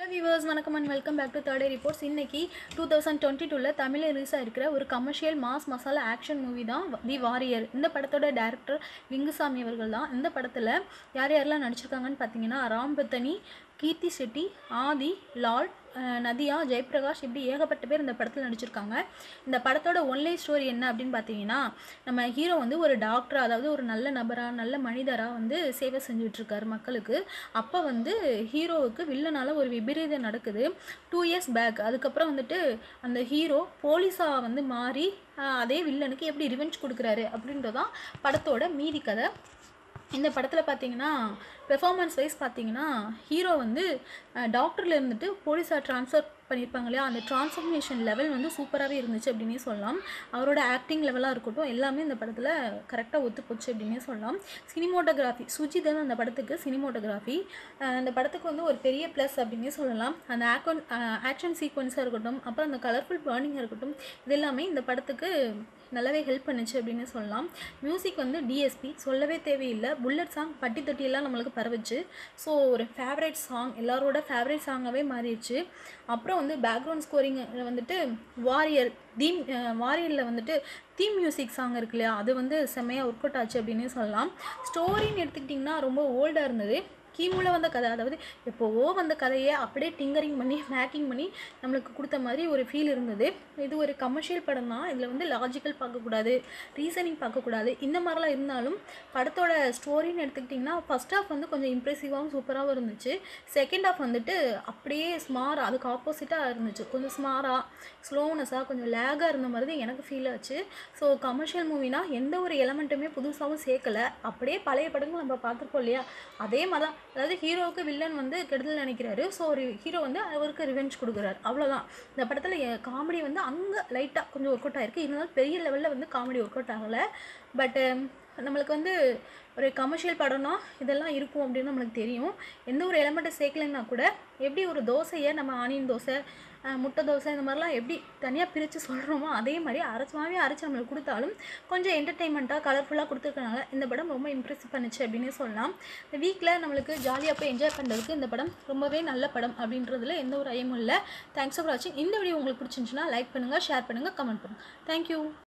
viewers வணக்கம் and welcome back to third reports இன்னைக்கு two thousand twenty டூவில் தமிழில் ரிலீஸ் ஆயிருக்கிற ஒரு commercial mass masala action movie தான் தி வாரியர் இந்த படத்தோட டேரக்டர் விங்குசாமி அவர்கள் தான் இந்த படத்தில் யார் யாரெல்லாம் நடிச்சிருக்காங்கன்னு பார்த்தீங்கன்னா ராம் பத்தனி கீர்த்தி செட்டி ஆதி லால் அஹ் நதியா ஜெயபிரகாஷ் இப்படி ஏகப்பட்ட பேர் இந்த படத்தில் நடிச்சிருக்காங்க இந்த படத்தோட ஒன்லை ஸ்டோரி என்ன அப்படின்னு பார்த்தீங்கன்னா நம்ம ஹீரோ வந்து ஒரு டாக்டர் அதாவது ஒரு நல்ல நபராக நல்ல மனிதராக வந்து சேவை செஞ்சுட்டு இருக்காரு மக்களுக்கு அப்போ வந்து ஹீரோவுக்கு வில்லனால ஒரு விபரீதம் நடக்குது டூ இயர்ஸ் பேக் அதுக்கப்புறம் வந்துட்டு அந்த ஹீரோ போலீஸாக வந்து மாறி அஹ் அதே வில்லனுக்கு எப்படி ரிவெஞ்ச் கொடுக்குறாரு அப்படின்றதான் படத்தோட மீதி கதை இந்த படத்தில் பார்த்தீங்கன்னா பெர்ஃபார்மன்ஸ் வைஸ் பார்த்தீங்கன்னா ஹீரோ வந்து டாக்டரில் இருந்துட்டு போலீஸாக ட்ரான்ஸ்ஃபர் பண்ணியிருப்பாங்க இல்லையா அந்த ட்ரான்ஸ்ஃபர்மேஷன் லெவல் வந்து சூப்பராகவே இருந்துச்சு அப்படின்னே சொல்லலாம் அவரோட ஆக்டிங் லெவலாக இருக்கட்டும் எல்லாமே இந்த படத்தில் கரெக்டாக ஒத்து போச்சு அப்படின்னே சொல்லலாம் சினிமோட்டோகிராஃபி சுஜித் தான் அந்த படத்துக்கு சினிமோட்டோகிராஃபி அந்த படத்துக்கு வந்து ஒரு பெரிய ப்ளஸ் அப்படின்னே சொல்லலாம் அந்த ஆக்கன் ஆக்ஷன் சீக்வன்ஸாக இருக்கட்டும் அப்புறம் அந்த கலர்ஃபுல் பேர்னிங்காக இருக்கட்டும் இது எல்லாமே இந்த படத்துக்கு நல்லாவே ஹெல்ப் பண்ணுச்சு அப்படின்னு சொல்லலாம் மியூசிக் வந்து டிஎஸ்பி சொல்லவே தேவையில்லை புல்லட் சாங் பட்டி தொட்டியெல்லாம் நம்மளுக்கு பரவுச்சு ஸோ ஒரு ஃபேவரட் சாங் எல்லாரோட ஃபேவரட் சாங்காகவே மாறிடுச்சு அப்புறம் வந்து பேக்ரவுண்ட் ஸ்கோரிங் வந்துட்டு வாரியர் தீம் வாரியரில் வந்துட்டு தீம் மியூசிக் சாங் இருக்கு இல்லையா அது வந்து செம்மையாக ஒர்க் அவுட் ஆச்சு அப்படின்னு சொல்லலாம் ஸ்டோரின்னு எடுத்துக்கிட்டிங்கன்னா ரொம்ப ஓல்டாக இருந்தது கிமுல வந்த கதை அதாவது எப்போவோ வந்த கதையை அப்படியே டிங்கரிங் பண்ணி மேக்கிங் பண்ணி நம்மளுக்கு கொடுத்த மாதிரி ஒரு ஃபீல் இருந்தது இது ஒரு கமர்ஷியல் படம் தான் இதில் வந்து லாஜிக்கல் பார்க்கக்கூடாது ரீசனிங் பார்க்கக்கூடாது இந்த மாதிரிலாம் இருந்தாலும் படத்தோட ஸ்டோரின்னு எடுத்துக்கிட்டிங்கன்னா ஃபஸ்ட் ஹாஃப் வந்து கொஞ்சம் இம்ப்ரெசிவாகவும் சூப்பராகவும் இருந்துச்சு செகண்ட் ஹாஃப் வந்துட்டு அப்படியே ஸ்மாராக அதுக்கு ஆப்போசிட்டாக இருந்துச்சு கொஞ்சம் ஸ்மாராக ஸ்லோனஸாக கொஞ்சம் லேகாக இருந்த மாதிரி தான் எனக்கு ஃபீல் ஆச்சு ஸோ கமர்ஷியல் மூவினா எந்த ஒரு எலமெண்ட்டுமே புதுசாகவும் சேர்க்கலை அப்படியே பழைய படங்கள் நம்ம பார்த்துருப்போம் இல்லையா அதே மாதிரி தான் அதாவது ஹீரோவுக்கு வில்லன் வந்து கெடுதல் நினைக்கிறாரு ஸோ ஒரு ஹீரோ வந்து அவருக்கு ரிவெஞ்ச் கொடுக்குறாரு அவ்வளோதான் இந்த படத்தில் காமெடி வந்து அங்கே லைட்டாக கொஞ்சம் ஒர்க் அவுட் ஆயிருக்கு இருந்தாலும் பெரிய லெவலில் வந்து காமெடி ஒர்க் அவுட் ஆகலை பட்டு நம்மளுக்கு வந்து ஒரு கமர்ஷியல் படம்னா இதெல்லாம் இருக்கும் அப்படின்னு நம்மளுக்கு தெரியும் எந்த ஒரு எலமெண்ட்டை சேர்க்கலைன்னா கூட எப்படி ஒரு தோசையை நம்ம ஆனியன் தோசை அஹ், முட்டை தோசை இந்த மாதிரிலாம் எப்படி தனியாக பிரித்து சொல்கிறோமோ அதே மாதிரி அரைச்சமாகவே அரைச்சி நம்மளுக்கு கொடுத்தாலும் கொஞ்சம் என்டர்டெயின்மெண்ட்டாக கலர்ஃபுல்லாக கொடுத்துருக்கனால இந்த படம் ரொம்ப இம்ப்ரெஸ் பண்ணுச்சு அப்படின்னு சொல்லலாம் இந்த வீக்கில் நம்மளுக்கு ஜாலியாக போய் என்ஜாய் பண்ணுறதுக்கு இந்த படம் ரொம்பவே நல்ல படம் அப்படின்றதுல எந்த ஒரு ஐயமும் இல்லை தேங்க்ஸ் ஃபார் வாட்சிங் இந்த வீடியோ உங்களுக்கு பிடிச்சிருந்துச்சுன்னா லைக் பண்ணுங்கள் ஷேர் பண்ணுங்கள் கமெண்ட் பண்ணுங்கள் தேங்க்யூ